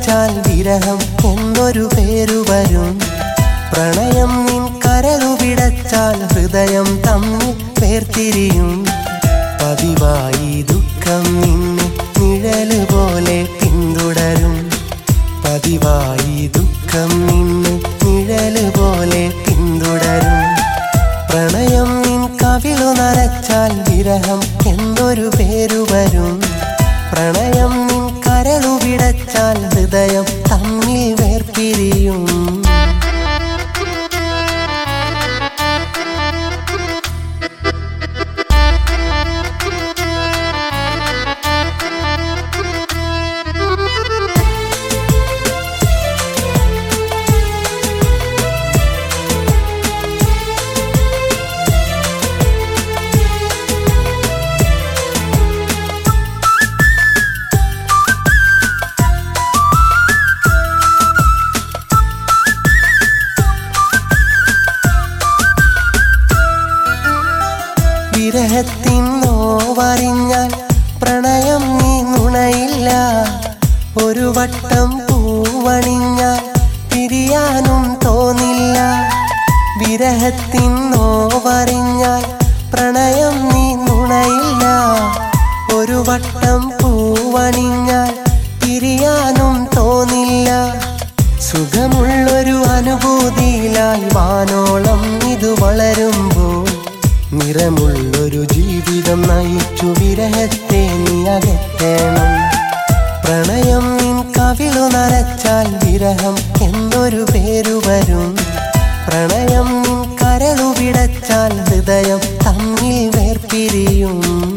നനച്ചാൽ വിരഹം എന്നൊരു പേരു വരും പ്രണയം നിൻ കരളു പിടച്ചാൽ ഹൃദയം തമ്മിൽ വേർതിരിയും പതിവായി ദുഃഖം നിന്നെ നിഴല് പോലെ പിന്തുടരും പതിവായി ദുഃഖം നിന്നെ നിഴല് പോലെ പിന്തുടരും പ്രണയം നിൻ കവിളു നനച്ചാൽ വിരഹം എന്തൊരു പേരു വരും പ്രണയം നിൻ കരളു പിടച്ചാൽ ഹൃദയം തമ്മിൽ വേർപിരിയും വിരഹത്തിൻ നോവറിഞ്ഞാൽ പ്രണയം നീ നുണയില്ല ഒരു വട്ടം പൂവണിഞ്ഞാൽ പിരിയാനും തോന്നില്ല വിരഹത്തിൻ നോവറിഞ്ഞാൽ പ്രണയം നീ നുണയില്ല ഒരു വട്ടം പൂവണിഞ്ഞാൽ പിരിയാനും തോന്നില്ല സുഖമുള്ളൊരു അനുഭൂതിയിലായി വാനോളം ഇത് വളരുമ്പോൾ നിറമുള്ളൊരു ജീവിതം നയിച്ചു വിരഹത്തെ നീ അകറ്റണം പ്രണയം നിൻ കവിളു നനച്ചാൽ വിരഹം എന്നൊരു പേരു വരും പ്രണയം നിൻ കരളു പിടച്ചാൽ ഹൃദയം തമ്മിൽ വേർപിരിയും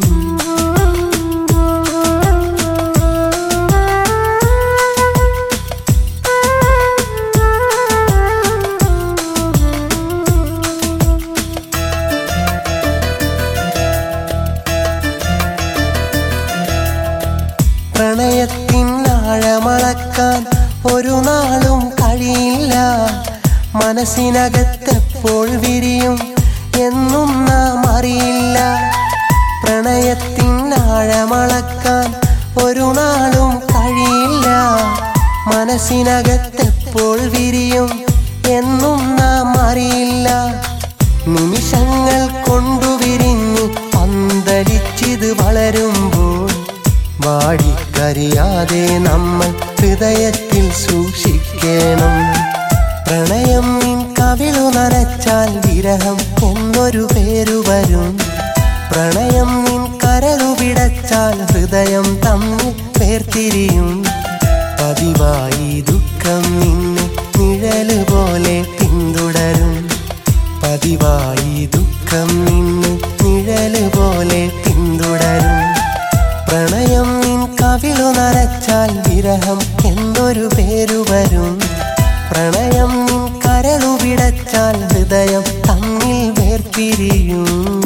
പ്രണയത്തിൻ ആഴമളക്കാൻ ഒരു നാളും കഴിയില്ല മനസ്സിനകത്തെപ്പോൾ വിരിയും എന്നും നാം അറിയില്ല പ്രണയത്തിൻ ആഴമളക്കാൻ ഒരു നാളും കഴിയില്ല മനസ്സിനകത്തെപ്പോൾ വിരിയും എന്നും നാം അറിയില്ല നിമിഷങ്ങൾ കൊണ്ടു വിരിഞ്ഞ് പന്തലിച്ചിത് വളരുമ്പോൾ വാടിക്കരിയാതെ നമ്മൾ ഹൃദയത്തിൽ സൂക്ഷിക്കണം പ്രണയം നിൻ കവിളു നനച്ചാൽ വിരഹം എന്നൊരു പേരു വരും പ്രണയം നിൻ കരളു പിടച്ചാൽ ഹൃദയം തമ്മിൽ വേർതിരിയും പതിവായി ദുഃഖം നിന്നെ നിഴല് പോലെ പിന്തുടരും പതിവായി ദുഃഖം നിന്നെ നിഴല് പോലെ പിന്തുടരും പ്രണയം നിൻ കവിളു നനച്ചാൽ വിരഹം എന്നൊരു പേരു വരും പ്രണയം നിൻ കരളു പിടച്ചാൽ ഹൃദയം തമ്മിൽ വേർപിരിയും